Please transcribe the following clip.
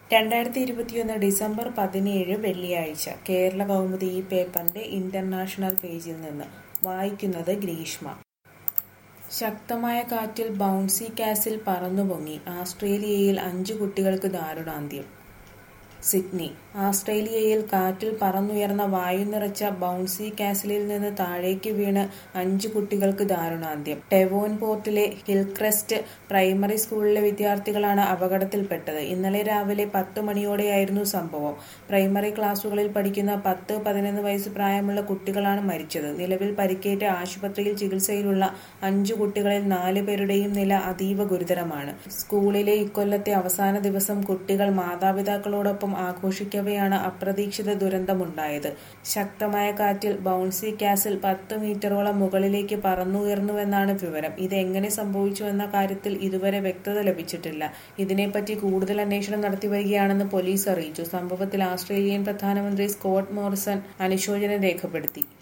രണ്ടായിരത്തി ഇരുപത്തിയൊന്ന് ഡിസംബർ പതിനേഴ് വെള്ളിയാഴ്ച കേരള കൗമുദി ഈ പേപ്പറിന്റെ ഇന്റർനാഷണൽ പേജിൽ നിന്ന് വായിക്കുന്നത് ഗ്രീഷ്മ ശക്തമായ കാറ്റിൽ ബൗൺസി കാസിൽ പറന്നുപൊങ്ങി ആസ്ട്രേലിയയിൽ അഞ്ചു കുട്ടികൾക്ക് ദാരുണാന്ത്യം സിഡ്നി ആസ്ട്രേലിയയിൽ കാറ്റിൽ പറന്നുയർന്ന വായു നിറച്ച ബൗൺസി കാസിലിൽ നിന്ന് താഴേക്ക് വീണ് അഞ്ചു കുട്ടികൾക്ക് ദാരുണാന്ത്യം ടെവോൻ പോർട്ടിലെ ഹിൽക്രസ്റ്റ് പ്രൈമറി സ്കൂളിലെ വിദ്യാർത്ഥികളാണ് അപകടത്തിൽപ്പെട്ടത് ഇന്നലെ രാവിലെ പത്ത് മണിയോടെയായിരുന്നു സംഭവം പ്രൈമറി ക്ലാസുകളിൽ പഠിക്കുന്ന പത്ത് പതിനൊന്ന് വയസ്സ് പ്രായമുള്ള കുട്ടികളാണ് മരിച്ചത് നിലവിൽ പരിക്കേറ്റ് ആശുപത്രിയിൽ ചികിത്സയിലുള്ള അഞ്ചു കുട്ടികളിൽ നാല് പേരുടെയും നില അതീവ ഗുരുതരമാണ് സ്കൂളിലെ ഇക്കൊല്ലത്തെ അവസാന ദിവസം കുട്ടികൾ മാതാപിതാക്കളോടൊപ്പം ആഘോഷിക്കവെയാണ് അപ്രതീക്ഷിത ദുരന്തമുണ്ടായത് ശക്തമായ കാറ്റിൽ ബൗൺസി കാസിൽ പത്ത് മീറ്ററോളം മുകളിലേക്ക് പറന്നുയർന്നുവെന്നാണ് വിവരം ഇത് എങ്ങനെ സംഭവിച്ചു എന്ന കാര്യത്തിൽ ഇതുവരെ വ്യക്തത ലഭിച്ചിട്ടില്ല ഇതിനെപ്പറ്റി കൂടുതൽ അന്വേഷണം നടത്തിവരികയാണെന്ന് പോലീസ് അറിയിച്ചു സംഭവത്തിൽ ആസ്ട്രേലിയൻ പ്രധാനമന്ത്രി സ്കോട്ട് മോറിസൺ അനുശോചനം രേഖപ്പെടുത്തി